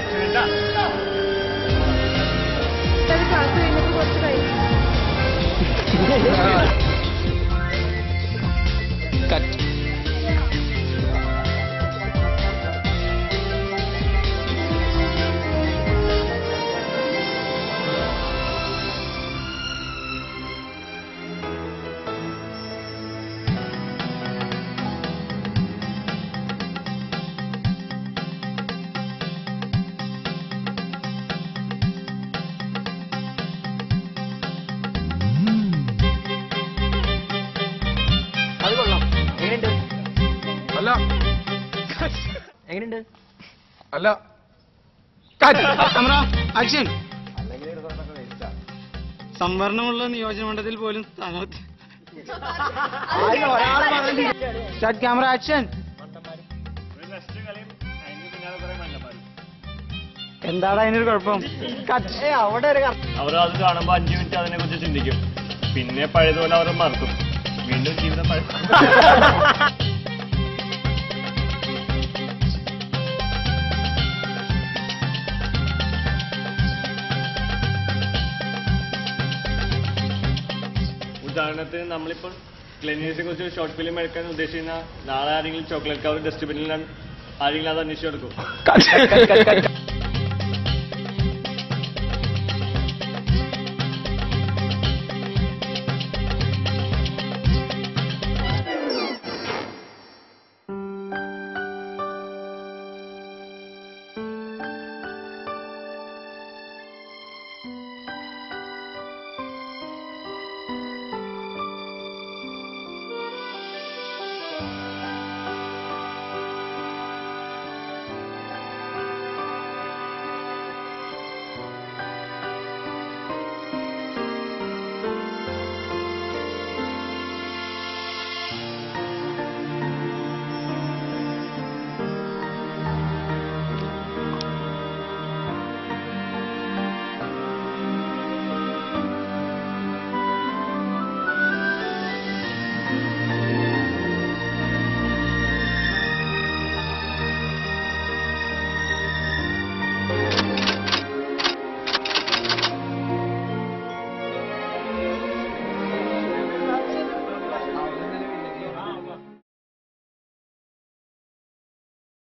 class കഴിഞ്ഞപ്പോൾ കുറച്ച് കഴിയും കട്ട് അത് കൊള്ളാം എങ്ങനെയുണ്ട് അല്ല എങ്ങനെയുണ്ട് അല്ല കട്ട് ക്യാമറ ആക്ഷൻ സംവരണമുള്ള നിയോജകമണ്ഡലത്തിൽ പോലും സ്ഥാനാർത്ഥി സ്റ്റാർട്ട് ക്യാമറ ആക്ഷൻ എന്താണ് അതിനൊരു കുഴപ്പം കട്ട് അവിടെ ഒരു അവർ അത് കാണുമ്പോൾ അഞ്ചു മിനിറ്റ് അതിനെ കുറിച്ച് ചിന്തിക്കും പിന്നെ പഴയതുപോലെ അവർ മറക്കും വീണ്ടും ജീവിതം പഴയ ഉദാഹരണത്തിന് നമ്മളിപ്പോൾ ക്ലീനിനെസിനെ കുറിച്ച് ഷോർട്ട് ഫിലിം എടുക്കാൻ ഉദ്ദേശിക്കുന്ന നാളെ ആരെങ്കിലും ചോക്ലേറ്റ് കവർ ഡസ്റ്റ്ബിന്നിൽ ആരെങ്കിലും അത് അന്വേഷിച്ചു കൊടുക്കും കട്ട്